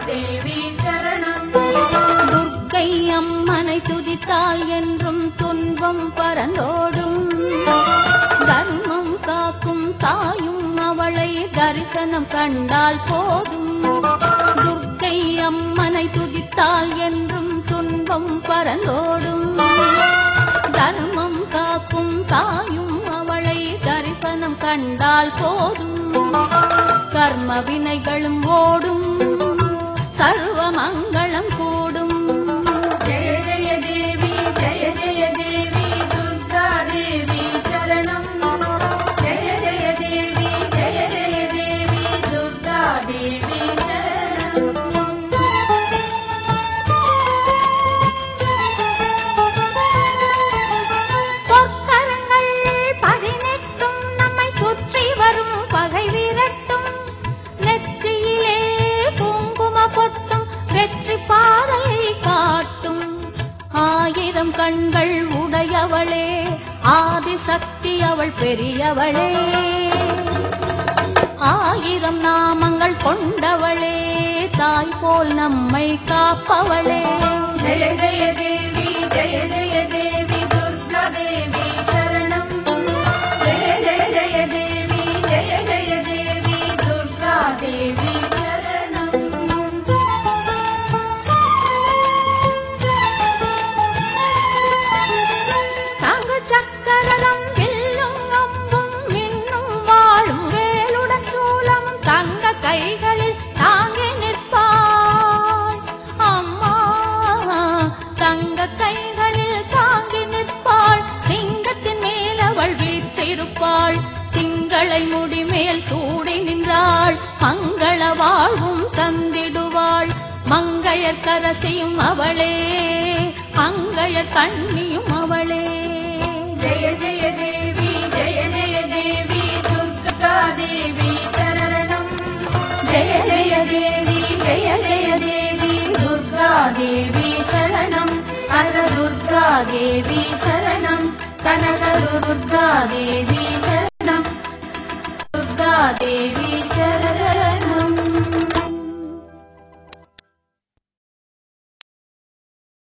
தேவி சரணம் துர்க்கை அம்மனை துதித்தாய் என்றும் துன்பம் பறந்தோடும் தர்மம் காக்கும் தாயும் அவளை தரிசனம் கண்டால் போதும் துர்க்கை அம்மனை துதித்தால் என்றும் துன்பம் பறந்தோடும் தர்மம் காக்கும் தாயும் அவளை தரிசனம் கண்டால் போதும் கர்ம வினைகளும் ஓடும் சர்வ மங்களம் கூடும் ஜெய ஜெய தேவி ஜெய ஜெய தேவி துர்கா தேவி சரணம் ஜெய ஜெய தேவி ஜெய ஜெய தேவி துர்கா தேவி சரணம் பொற்கரங்கள் பதினெட்டும் நம்மை சுற்றி வரும் பகை விரட்டும் நெற்றியிலே குங்கும பொட்டும் வெற்றி பாதையை காட்டும் ஆயிரம் கண்கள் உடையவளே ஆதிசக்தி அவள் பெரியவளே ஆயிரம் நாமங்கள் கொண்டவளே தாய் போல் நம்மை காப்பவளே ஜெய ஜெய தேவி ஜெய ஜெய தேவி துர்கா தேவி சரணம் ஜெய ஜெய ஜெய தேவி ஜெய ஜெய தேவி துர்கா தேவி சரணம் சங்கு சக்கரம் வில்லும் அம்பும் மின்னும் வாழும் வேலுடன் சூலமும் தங்க கைகளில் தாங்கி நிற்பாய் அம்மா தங்க கைகளில் தாங்கி நிற்பாள் சிங்கத்தின் மேல் அவள் வீற்றிருப்பாள் திங்களை முடிமேல் சூடி நின்றாள் மங்கள வாழ்வும் தந்திடுவாள் மங்கையர் கரசியும் அவளே மங்கையர் கண்ணியும் அவளே ஜெய ஜெய தேவி ஜெய ஜெய தேவி துர்கா தேவி சரணம் ஜெய ஜெய தேவி ஜெய ஜெய தேவி துர்கா தேவி சரணம் அர துர்கா தேவி சரணம் கனக துர்கா தேவி சரணம் துர்கா தேவி சரணம்